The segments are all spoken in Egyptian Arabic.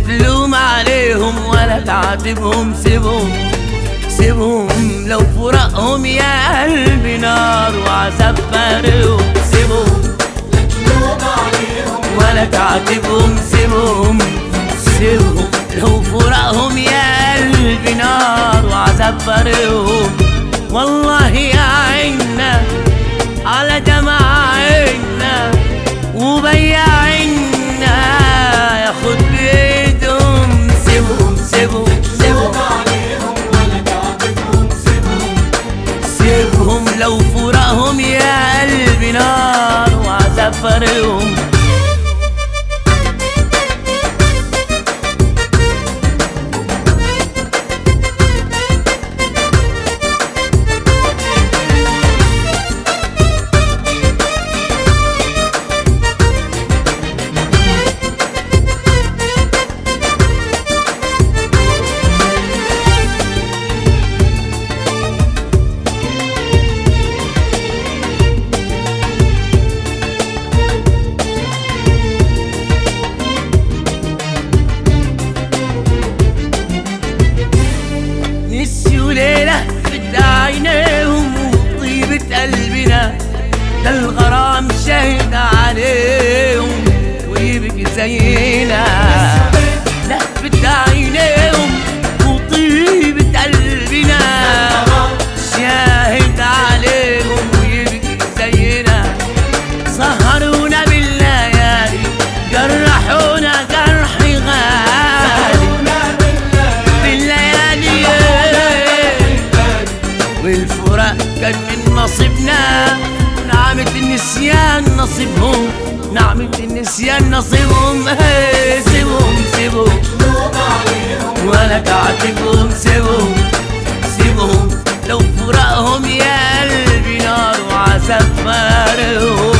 تلوم عليهم ولا تعاتبهم سيبهم سيبهم لو فراقهم يا قلبي نار وعذاب فارقهم سيبهم ولا تعاتبهم سيبهم سيبهم لو فراقهم يا قلبي نار وعذاب فارقهم والله يا عنا على دمع عنا وبيع عنا ياخد بايدهم سيبهم سيبهم سيبهم سيبهم لو فراقهم يا قلبي نار وعذاب فارقهم نسيوا ليلة في عينيهم وطيبة قلبنا ده الغرام شهد عليهم ويبكي زينا لفت عينيهم وطيبة قلبنا شاهد عليهم ويبكي زينا سهرونا بالليالي جرحونا جرح غالي بالليالي والفراق كان من نصيبنا نعمة النسيان نصيبهم نعمة النسيان نصيبهم إيه، سيبهم سيبهم ولا تعاتبهم سيبهم سيبهم لو فراقهم يا قلبي نار وعذاب فارقهم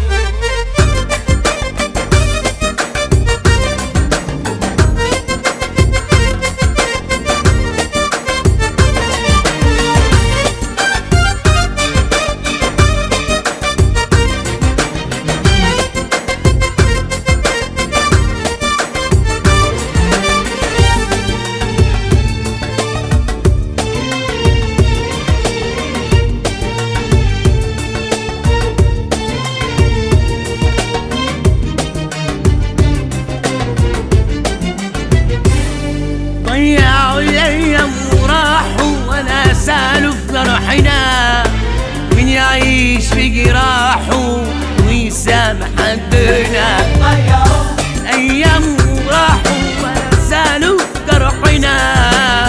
ضيعوا الايام وراحوا وانا سالوا في جرحنا مين يعيش في جراحه ويسامح حدنا ايام وراحوا وانا سالوا في جرحنا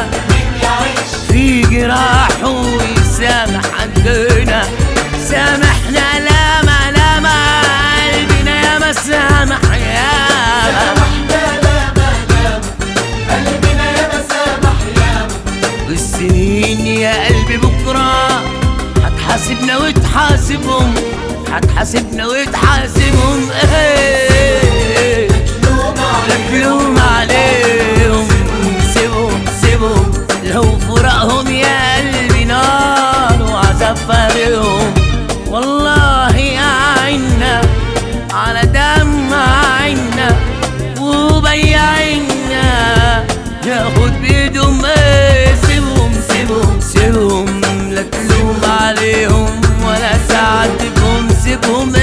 في جراحه ويسامح حدنا سامحنا لا ما لا ما قلبنا يا ما سامح يا والسنين يا قلبي بكرة هتحاسبنا وتحاسبهم هتحاسبنا وتحاسبهم ايه لا تلوم عليهم سيبهم سيبهم لو فراقهم يا قلبي نار وعذاب فارقهم والله يا عنا على دم عنا وبيع عنا ياخد بيدهم ايه سيبهم سيبهم سيبهم لا تلوم عليهم ولا تعاتبهم سيبهم